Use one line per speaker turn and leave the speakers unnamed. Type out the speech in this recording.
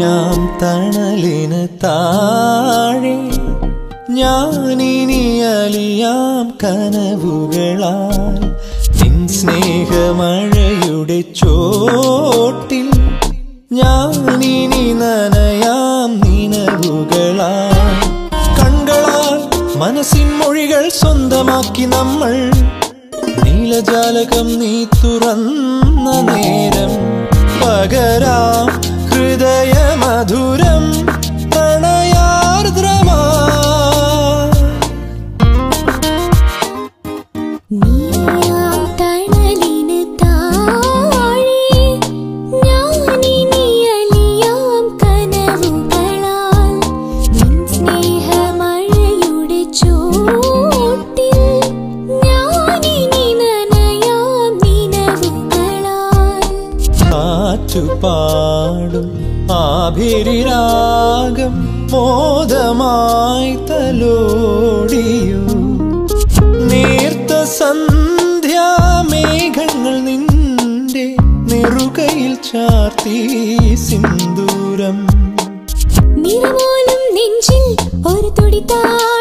നീയാം തണലിന് താഴെ ഞാനിനി അലിയാം കനവുകളാൽ നിൻ സ്നേഹമഴയുടെ ചോട്ടിൽ ഞാനിനി നനയാം നിനവുകളാൽ കണ്ണുകളാൽ മനസ്സിൻ മൊഴികൾ സ്വന്തമാക്കി നമ്മൾ നീലജാലകം നീ തുറന്ന നേരം പകരാം ഹൃദയമധുരം പ്രണയാർദ്രമാ
നീയാം തണലിന് താഴെ ഞാനിനി അലിയാം കനവുകളാൽ നിൻ സ്നേഹമഴയുടെ ചോട്ടിൽ ഞാനിനി നനയാം നിനവുകളാൽ
കാറ്റുപാടും ആഭിരാഗം മോദമായി തലോടിയു നേർത്ത സന്ധ്യാമേഘങ്ങൾ നിന്റെ നെറുകയിൽ ചാർത്തി സിന്ദൂരം
നിറമോലും നെഞ്ചിൽ ഒരു തുടിത്താ